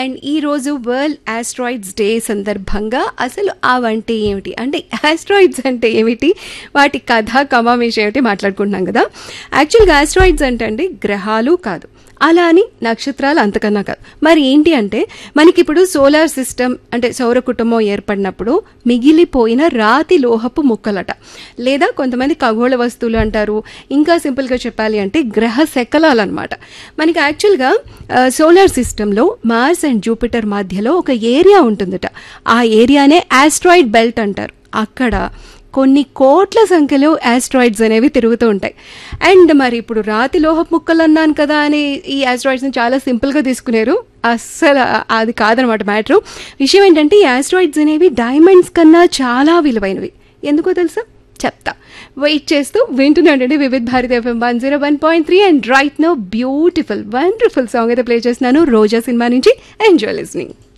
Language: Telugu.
అండ్ ఈ రోజు వరల్డ్ ఆస్ట్రాయిడ్స్ డే సందర్భంగా అసలు అవంటే ఏమిటి అంటే ఆస్ట్రాయిడ్స్ అంటే ఏమిటి వాటి కథ కమామేష్ ఏమిటి మాట్లాడుకుంటున్నాం కదా యాక్చువల్గా ఆస్ట్రాయిడ్స్ అంటే అండి గ్రహాలు కాదు అలా అని నక్షత్రాలు అంతకన్నా కాదు మరి ఏంటి అంటే మనకి ఇప్పుడు సోలార్ సిస్టమ్ అంటే సౌర కుటుంబం ఏర్పడినప్పుడు మిగిలిపోయిన రాతి లోహపు ముక్కలట లేదా కొంతమంది ఖగోళ వస్తువులు అంటారు ఇంకా సింపుల్గా చెప్పాలి అంటే గ్రహ శకలాలు అనమాట మనకి యాక్చువల్గా సోలార్ సిస్టంలో మార్స్ అండ్ జూపిటర్ మధ్యలో ఒక ఏరియా ఉంటుందట ఆ ఏరియానే ఆస్ట్రాయిడ్ బెల్ట్ అంటారు అక్కడ కొన్ని కోట్ల సంఖ్యలో ఆస్ట్రాయిడ్స్ అనేవి తిరుగుతూ ఉంటాయి అండ్ మరి ఇప్పుడు రాతి లోహపు ముక్కలు అన్నాను కదా అని ఈ ఆస్ట్రాయిడ్స్ని చాలా సింపుల్గా తీసుకున్నారు అస్సలు అది కాదనమాట మ్యాటరు విషయం ఏంటంటే ఈ ఆస్ట్రాయిడ్స్ అనేవి డైమండ్స్ కన్నా చాలా విలువైనవి ఎందుకో తెలుసా చెప్తా వెయిట్ చేస్తూ వింటున్నాడండి Vividh Bharati FM one zero one point three and right no beautiful wonderful song అయితే ప్లే చేస్తున్నాను రోజా సినిమా నుంచి ఎంజాయ్ లిస్నింగ్